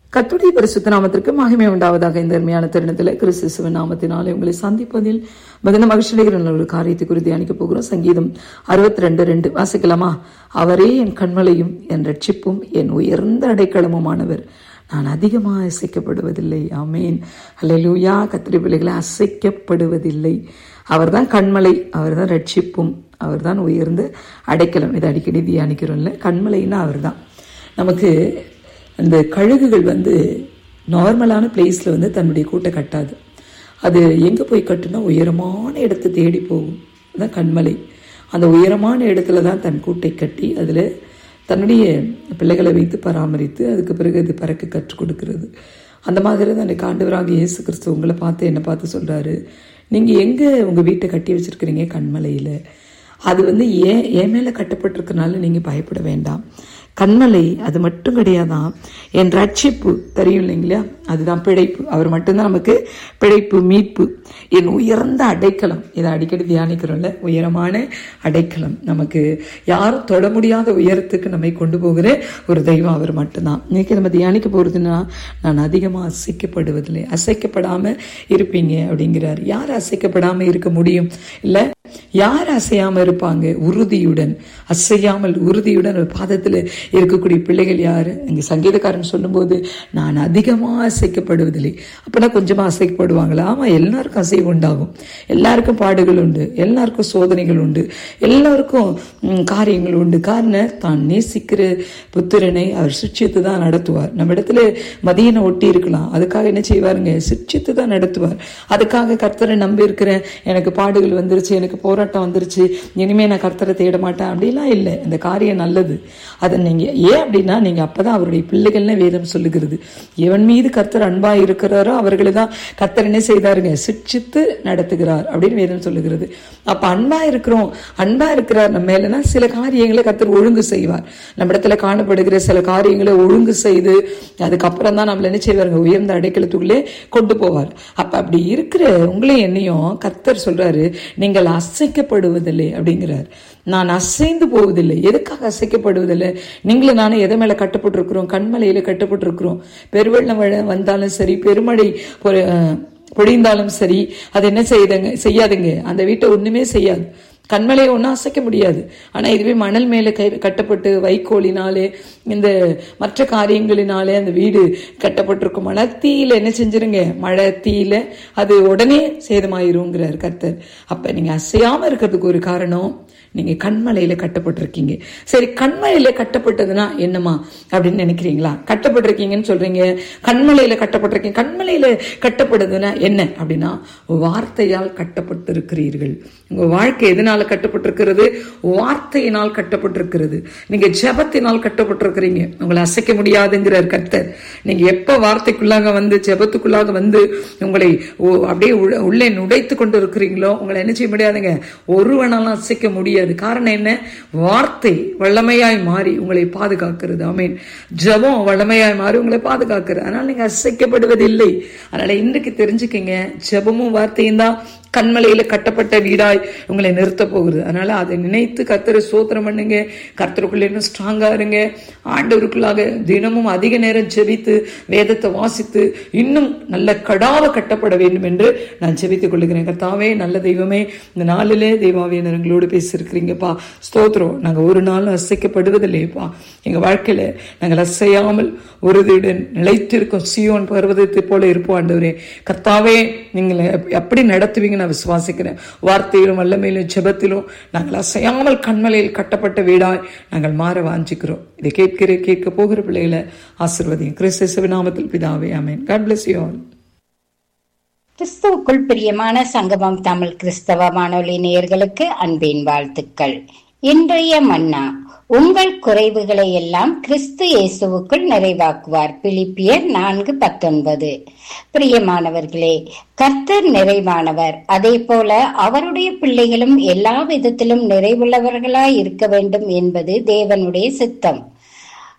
கத்துடைய பரிசுத்த நாமத்திற்கு மகிமை உண்டாவதாக இந்த அருமையான தருணத்தில் கிறிஸ்துவ நாமத்தினாலே உங்களை சந்திப்பதில் மிகுந்த மகிழ்ச்சியடைகிற ஒரு காரியத்தை குறித்து தியானிக்க போகிறோம் சங்கீதம் அறுபத்தி ரெண்டு ரெண்டு வாசிக்கலாமா அவரே என் கண்மலையும் என் ரட்சிப்பும் என் உயர்ந்த அடைக்கலமுமானவர் நான் அதிகமாக அசைக்கப்படுவதில்லை ஆமேன் அல்லேலூயா கத்திரி பிள்ளைகளை அசைக்கப்படுவதில்லை அவர்தான் கண்மலை அவர்தான் ரட்சிப்பும் அவர்தான் உயர்ந்த அடைக்கலம் இதை அடிக்கடி தியானிக்கிறோம்ல கண்மலைன்னா அவர்தான் நமக்கு அந்த கழுகுகள் வந்து நார்மலான பிளேஸில் வந்து தன்னுடைய கூட்டை கட்டாது அது எங்கே போய் கட்டுனா உயரமான இடத்தை தேடி போகும் அதான் கண்மலை அந்த உயரமான இடத்துல தான் தன் கூட்டை கட்டி அதில் தன்னுடைய பிள்ளைகளை வைத்து பராமரித்து அதுக்கு பிறகு அது பறக்க கற்றுக் கொடுக்கிறது அந்த மாதிரி தான் எனக்கு ஆண்டவராக இயேசு கிறிஸ்து உங்களை பார்த்து என்னை பார்த்து சொல்கிறாரு நீங்கள் எங்கே உங்கள் வீட்டை கட்டி வச்சுருக்கிறீங்க கண்மலையில் அது வந்து ஏன் என் மேலே கட்டப்பட்டிருக்கனால நீங்கள் பயப்பட வேண்டாம் கண்மலை அது மட்டும் கிடையாதான் என் ரட்சிப்பு தெரியும் இல்லைங்களா அதுதான் பிழைப்பு அவர் மட்டும்தான் நமக்கு பிழைப்பு மீட்பு என் உயர்ந்த அடைக்கலம் இதை அடிக்கடி தியானிக்கிறோம்ல உயரமான அடைக்கலம் நமக்கு யாரும் தொட முடியாத உயரத்துக்கு நம்மை கொண்டு போகிற ஒரு தெய்வம் அவர் மட்டும்தான் இன்னைக்கு நம்ம தியானிக்க போகிறதுனா நான் அதிகமாக அசைக்கப்படுவதில்லை அசைக்கப்படாமல் இருப்பீங்க அப்படிங்கிறார் யார் அசைக்கப்படாமல் இருக்க முடியும் இல்லை யார் அசையாமல் இருப்பாங்க உறுதியுடன் அசையாமல் உறுதியுடன் ஒரு பாதத்தில் இருக்கக்கூடிய பிள்ளைகள் யாரு இங்கே சங்கீதக்காரன் சொல்லும்போது நான் அதிகமாக அசைக்கப்படுவதில்லை அப்போனா கொஞ்சமாக அசைக்கப்படுவாங்களா ஆமாம் எல்லாருக்கும் அசைவு உண்டாகும் எல்லாருக்கும் பாடுகள் உண்டு எல்லாருக்கும் சோதனைகள் உண்டு எல்லாருக்கும் காரியங்கள் உண்டு காரணம் தான் நேசிக்கிற புத்திரனை அவர் சிக்ஷித்து தான் நடத்துவார் நம்ம இடத்துல மதியனை ஒட்டி இருக்கலாம் அதுக்காக என்ன செய்வாருங்க சிக்ஷித்து தான் நடத்துவார் அதுக்காக கர்த்தரை நம்பி இருக்கிறேன் எனக்கு பாடுகள் வந்துருச்சு எனக்கு போராட்டம் வந்துருச்சு இனிமே நான் கர்த்தரை தேட மாட்டேன் அப்படிலாம் இல்லை இந்த காரியம் நல்லது அதை நீங்க ஏன் அப்படின்னா நீங்க அப்பதான் அவருடைய பிள்ளைகள்னு வேதம் சொல்லுகிறது எவன் மீது கர்த்தர் அன்பா இருக்கிறாரோ அவர்களை தான் கர்த்தர் என்ன செய்தாருங்க சிக்ஷித்து நடத்துகிறார் அப்படின்னு வேதம் சொல்லுகிறது அப்ப அன்பா இருக்கிறோம் அன்பா இருக்கிறார் நம்ம மேலனா சில காரியங்களை கர்த்தர் ஒழுங்கு செய்வார் நம்ம இடத்துல காணப்படுகிற சில காரியங்களை ஒழுங்கு செய்து அதுக்கப்புறம் தான் நம்மள என்ன செய்வாருங்க உயர்ந்த அடைக்கலத்துக்குள்ளே கொண்டு போவார் அப்ப அப்படி இருக்கிற உங்களையும் என்னையும் கர்த்தர் சொல்றாரு நீங்கள் அசைக்கப்படுவதில்லை அப்படிங்கிறார் நான் அசைந்து போவதில்லை எதுக்காக அசைக்கப்படுவதில்லை நீங்களும் நானும் எதை மேல கட்டப்பட்டிருக்கிறோம் கண்மலையில கட்டப்பட்டிருக்கிறோம் பெருவெள்ளம் வந்தாலும் சரி பெருமழை பொழிந்தாலும் சரி அது என்ன செய்யுதுங்க செய்யாதுங்க அந்த வீட்டை ஒண்ணுமே செய்யாது கண்மலையை ஒன்றும் அசைக்க முடியாது ஆனால் இதுவே மணல் மேலே கை கட்டப்பட்டு வைக்கோலினாலே இந்த மற்ற காரியங்களினாலே அந்த வீடு கட்டப்பட்டிருக்கும் மழை தீயில என்ன செஞ்சிருங்க மழை தீயில அது உடனே சேதமாயிருங்கிறார் கர்த்தர் அப்போ நீங்கள் அசையாமல் இருக்கிறதுக்கு ஒரு காரணம் நீங்க கண்மலையில கட்டப்பட்டிருக்கீங்க சரி கண்மலையில கட்டப்பட்டதுன்னா என்னமா அப்படின்னு நினைக்கிறீங்களா கட்டப்பட்டிருக்கீங்கன்னு சொல்றீங்க கண்மலையில கட்டப்பட்டிருக்கீங்க கண்மலையில கட்டப்படுதுன்னா என்ன அப்படின்னா வார்த்தையால் கட்டப்பட்டிருக்கிறீர்கள் உங்க வாழ்க்கை எதனால கட்டப்பட்டிருக்கிறது வார்த்தையினால் கட்டப்பட்டிருக்கிறது நீங்க ஜபத்தினால் கட்டப்பட்டிருக்கிறீங்க உங்களை அசைக்க முடியாதுங்கிறார் கர்த்தர் நீங்க எப்ப வார்த்தைக்குள்ளாக வந்து ஜபத்துக்குள்ளாக வந்து உங்களை அப்படியே உள்ளே நுடைத்து கொண்டு இருக்கிறீங்களோ உங்களை என்ன செய்ய முடியாதுங்க ஒருவனாலும் அசைக்க முடியாது முடியாது காரணம் என்ன வார்த்தை வல்லமையாய் மாறி உங்களை பாதுகாக்கிறது அமீன் ஜபம் வல்லமையாய் மாறி உங்களை பாதுகாக்கிறது அதனால நீங்க அசைக்கப்படுவதில்லை அதனால இன்றைக்கு தெரிஞ்சுக்கங்க ஜபமும் வார்த்தையும் தான் கண்மலையில கட்டப்பட்ட வீடாய் உங்களை நிறுத்த போகுது அதனால அதை நினைத்து கர்த்தரை சோத்திரம் பண்ணுங்க கர்த்தருக்குள்ள இன்னும் ஸ்ட்ராங்கா இருங்க ஆண்டவருக்குள்ளாக தினமும் அதிக நேரம் ஜெபித்து வேதத்தை வாசித்து இன்னும் நல்ல கடாவ கட்டப்பட வேண்டும் என்று நான் ஜெபித்துக் கொள்ளுகிறேன் கர்த்தாவே நல்ல தெய்வமே இந்த நாளிலே தெய்வாவே எங்களோடு பேசியிருக்கிறீங்கப்பா ஸ்தோத்திரம் நாங்கள் ஒரு நாளும் அசைக்கப்படுவதில்லையப்பா எங்கள் வாழ்க்கையில நாங்கள் அசையாமல் உறுதியுடன் நிலைத்திருக்கும் சியோன் பர்வதத்தை போல இருப்போம் ஆண்டவரே கர்த்தாவே நீங்கள் எப்படி நடத்துவீங்க நான் விசுவாசிக்கிறேன் வார்த்தையிலும் வல்லமையிலும் ஜெபத்திலும் நாங்கள் அசையாமல் கண்மலையில் கட்டப்பட்ட வீடாய் நாங்கள் மாற வாஞ்சிக்கிறோம் இதை கேட்கிற கேட்க போகிற பிள்ளைகளை ஆசிர்வதியும் கிறிஸ்து நாமத்தில் பிதாவே ஆமேன் காட் பிளஸ் யூ ஆல் கிறிஸ்துவுக்குள் பிரியமான சங்கமம் தமிழ் கிறிஸ்தவ வானொலி நேயர்களுக்கு அன்பின் வாழ்த்துக்கள் இன்றைய மன்னா உங்கள் குறைவுகளை எல்லாம் கிறிஸ்து இயேசுவுக்குள் நிறைவாக்குவார் பிலிப்பியர் நான்கு பத்தொன்பது பிரியமானவர்களே கர்த்தர் நிறைவானவர் அதே போல அவருடைய பிள்ளைகளும் எல்லா விதத்திலும் நிறைவுள்ளவர்களாய் இருக்க வேண்டும் என்பது தேவனுடைய சித்தம்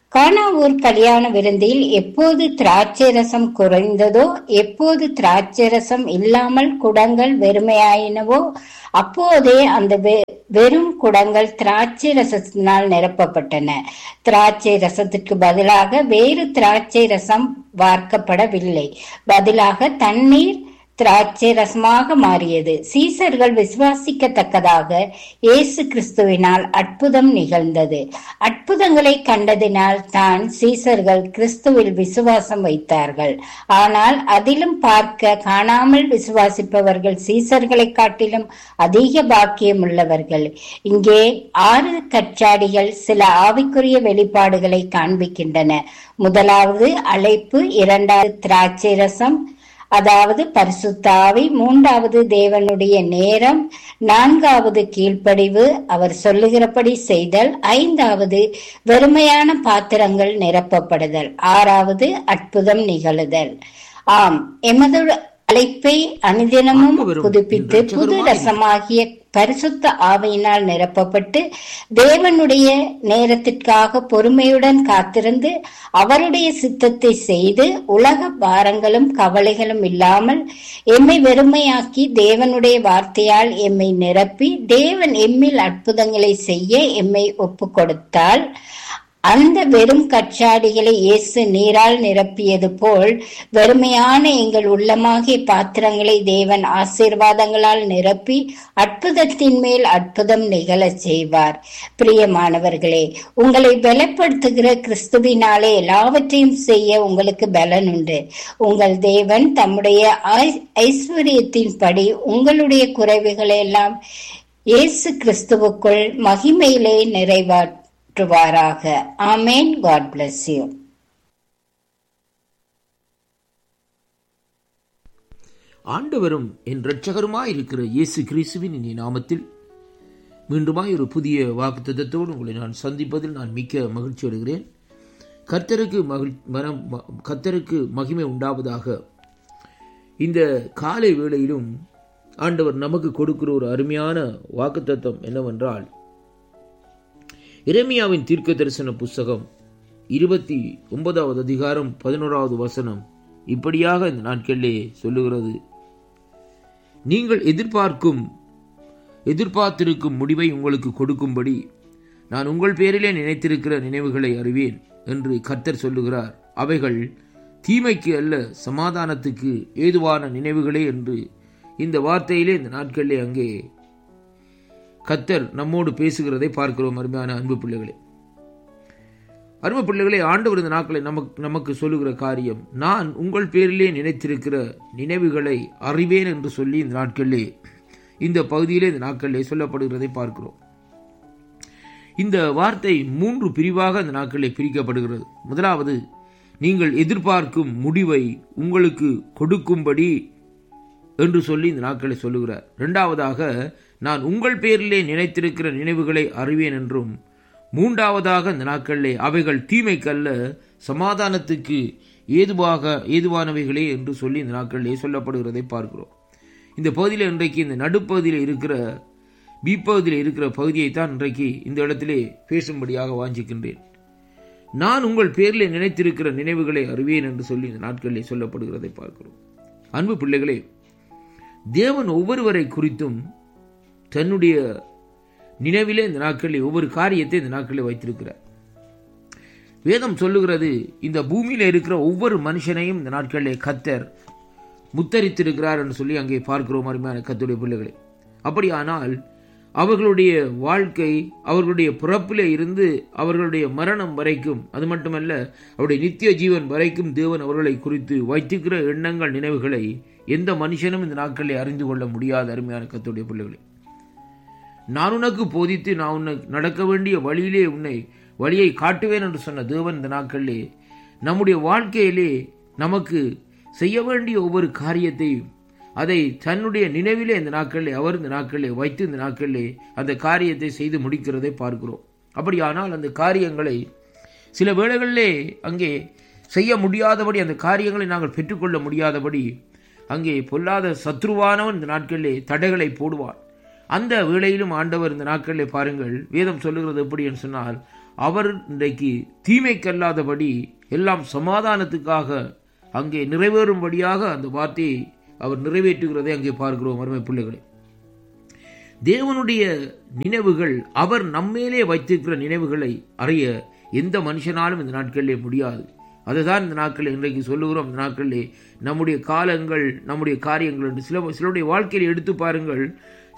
கானாவூர் கல்யாண விருந்தில் எப்போது திராட்சை ரசம் குறைந்ததோ எப்போது திராட்சை ரசம் இல்லாமல் குடங்கள் வெறுமையாயினவோ அப்போதே அந்த வெ- வெறும் குடங்கள் திராட்சை ரசத்தினால் நிரப்பப்பட்டன திராட்சை ரசத்திற்கு பதிலாக வேறு திராட்சை ரசம் வார்க்கப்படவில்லை பதிலாக தண்ணீர் திராட்சை ரசமாக மாறியது சீசர்கள் விசுவாசிக்கத்தக்கதாக இயேசு கிறிஸ்துவினால் அற்புதம் நிகழ்ந்தது அற்புதங்களை கண்டதினால் தான் சீசர்கள் கிறிஸ்துவில் விசுவாசம் வைத்தார்கள் ஆனால் அதிலும் பார்க்க காணாமல் விசுவாசிப்பவர்கள் சீசர்களை காட்டிலும் அதிக பாக்கியம் உள்ளவர்கள் இங்கே ஆறு கச்சாடிகள் சில ஆவிக்குரிய வெளிப்பாடுகளை காண்பிக்கின்றன முதலாவது அழைப்பு இரண்டாவது திராட்சை ரசம் அதாவது பரிசுத்தாவி மூன்றாவது தேவனுடைய நேரம் நான்காவது கீழ்ப்படிவு அவர் சொல்லுகிறபடி செய்தல் ஐந்தாவது வெறுமையான பாத்திரங்கள் நிரப்பப்படுதல் ஆறாவது அற்புதம் நிகழுதல் ஆம் எமது அழைப்பை அனுதினமும் ஆண்டவரும் புதுப்பித்து என் புது இரட்சகருமாய் ரசமாகிய பரிசுத்த ஆவியினால் நிரப்பப்பட்டு தேவனுடைய நேரத்திற்காக பொறுமையுடன் காத்திருந்து அவருடைய சித்தத்தை செய்து உலக பாரங்களும் கவலைகளும் இல்லாமல் எம்மை வெறுமையாக்கி தேவனுடைய வார்த்தையால் எம்மை நிரப்பி தேவன் எம்மில் அற்புதங்களை செய்ய எம்மை ஒப்பு கொடுத்தால் அந்த வெறும் கச்சாடிகளை இயேசு நீரால் நிரப்பியது போல் வெறுமையான எங்கள் உள்ளமாகிய பாத்திரங்களை தேவன் ஆசீர்வாதங்களால் நிரப்பி அற்புதத்தின் மேல் அற்புதம் நிகழச் செய்வார் பிரியமானவர்களே உங்களை பலப்படுத்துகிற கிறிஸ்துவினாலே எல்லாவற்றையும் செய்ய உங்களுக்கு பலன் உண்டு உங்கள் தேவன் தம்முடைய ஐ- ஐஸ்வர்யத்தின்படி உங்களுடைய குறைவுகளை எல்லாம் இயேசு கிறிஸ்துவுக்குள் மகிமையிலே நிறைவாற்றுவாராக ஆமேன் காட் bless you ஆண்டவரும் என் இரட்சகருமாய் இருக்கிற இயேசு கிறிஸ்துவின் இனி நாமத்தில் மீண்டுமாய் ஒரு புதிய வாக்குத்தத்தோடு உங்களை நான் சந்திப்பதில் நான் மிக்க மகிழ்ச்சி அடைகிறேன் கர்த்தருக்கு மகிழ் மனம் ம- கர்த்தருக்கு மகிமை உண்டாவதாக இந்த காலை வேளையிலும் ஆண்டவர் நமக்கு கொடுக்கிற ஒரு அருமையான வாக்குத்தத்தம் என்னவென்றால் எரேமியாவின் தீர்க்க தரிசன புஸ்தகம் இருபத்தி ஒன்பதாவது அதிகாரம் பதினோராவது வசனம் இப்படியாக இந்த நாட்களிலே சொல்லுகிறது நீங்கள் எதிர்பார்க்கும் எதிர்பார்த்திருக்கும் முடிவை உங்களுக்கு கொடுக்கும்படி நான் உங்கள் பேரிலே நினைத்திருக்கிற நினைவுகளை அறிவேன் என்று கர்த்தர் சொல்லுகிறார் அவைகள் தீமைக்கு அல்ல சமாதானத்துக்கு ஏதுவான நினைவுகளே என்று இந்த வார்த்தையிலே இந்த நாட்களிலே அங்கே கர்த்தர் நம்மோடு பேசுகிறதை பார்க்கிறோம் அருமையான அன்பு பிள்ளைகளே அருமை பிள்ளைகளே ஆண்டவர் இந்த நாட்களை நமக்கு நமக்கு சொல்லுகிற காரியம் நான் உங்கள் பேரிலே நினைத்திருக்கிற நினைவுகளை அறிவேன் என்று சொல்லி இந்த நாட்களிலே இந்த பகுதியிலே இந்த நாட்களிலே சொல்லப்படுகிறதை பார்க்கிறோம் இந்த வார்த்தை மூன்று பிரிவாக இந்த நாட்களிலே பிரிக்கப்படுகிறது முதலாவது நீங்கள் எதிர்பார்க்கும் முடிவை உங்களுக்கு கொடுக்கும்படி என்று சொல்லி இந்த நாட்களை சொல்லுகிறார் இரண்டாவதாக நான் உங்கள் பேரிலே நினைத்திருக்கிற நினைவுகளை அறிவேன் என்றும் மூன்றாவதாக இந்த நாட்களிலே அவைகள் தீமைக்கல்ல சமாதானத்துக்கு ஏதுவாக ஏதுவானவைகளே என்று சொல்லி இந்த நாட்களிலே சொல்லப்படுகிறதை பார்க்கிறோம் இந்த பகுதியில் இன்றைக்கு இந்த நடுப்பகுதியில் இருக்கிற பீப்பகுதியில் இருக்கிற பகுதியை தான் இன்றைக்கு இந்த இடத்திலே பேசும்படியாக வாஞ்சிக்கின்றேன் நான் உங்கள் பேரிலே நினைத்திருக்கிற நினைவுகளை அறிவேன் என்று சொல்லி இந்த நாட்களிலே சொல்லப்படுகிறதை பார்க்கிறோம் அன்பு பிள்ளைகளே தேவன் ஒவ்வொருவரை குறித்தும் தன்னுடைய நினைவிலே இந்த நாட்களில் ஒவ்வொரு காரியத்தை இந்த நாட்களில் வைத்திருக்கிறார் வேதம் சொல்லுகிறது இந்த பூமியில இருக்கிற ஒவ்வொரு மனுஷனையும் இந்த நாட்களிலே கத்தர் முத்தரித்திருக்கிறார் என்று சொல்லி அங்கே பார்க்கிறோம் அருமையான கத்துடைய பிள்ளைகளை அப்படியானால் அவர்களுடைய வாழ்க்கை அவர்களுடைய பிறப்பிலே இருந்து அவர்களுடைய மரணம் வரைக்கும் அது மட்டுமல்ல அவருடைய நித்திய ஜீவன் வரைக்கும் தேவன் அவர்களை குறித்து வைத்திருக்கிற எண்ணங்கள் நினைவுகளை எந்த மனுஷனும் இந்த நாட்களில் அறிந்து கொள்ள முடியாத அருமையான கத்துடைய பிள்ளைகளை நான் உனக்கு போதித்து நான் உன்னை நடக்க வேண்டிய வழியிலே உன்னை வழியை காட்டுவேன் என்று சொன்ன தேவன் இந்த நாட்களிலே நம்முடைய வாழ்க்கையிலே நமக்கு செய்ய வேண்டிய ஒவ்வொரு காரியத்தையும் அதை தன்னுடைய நினைவிலே இந்த நாட்களிலே அவர் இந்த நாட்களிலே வைத்து இந்த நாட்களிலே அந்த காரியத்தை செய்து முடிக்கிறதை பார்க்கிறோம் அப்படியானால் அந்த காரியங்களை சில வேளைகளிலே அங்கே செய்ய முடியாதபடி அந்த காரியங்களை நாங்கள் பெற்றுக்கொள்ள முடியாதபடி அங்கே பொல்லாத சத்ருவானவன் இந்த நாட்களிலே தடைகளை போடுவான் அந்த வேளையிலும் ஆண்டவர் இந்த நாட்களிலே பாருங்கள் வேதம் சொல்லுகிறது எப்படி என்று சொன்னால் அவர் இன்றைக்கு தீமைக்கல்லாதபடி எல்லாம் சமாதானத்துக்காக அங்கே நிறைவேறும்படியாக அந்த வார்த்தையை அவர் நிறைவேற்றுகிறதை அங்கே பார்க்கிறோம் அருமை பிள்ளைகளே தேவனுடைய நினைவுகள் அவர் நம்மேலே வைத்திருக்கிற நினைவுகளை அறிய எந்த மனுஷனாலும் இந்த நாட்களிலே முடியாது அதுதான் இந்த நாட்களில் இன்றைக்கு சொல்லுகிறோம் இந்த நாட்களிலே நம்முடைய காலங்கள் நம்முடைய காரியங்கள் என்று சில சிலருடைய வாழ்க்கையில் எடுத்து பாருங்கள்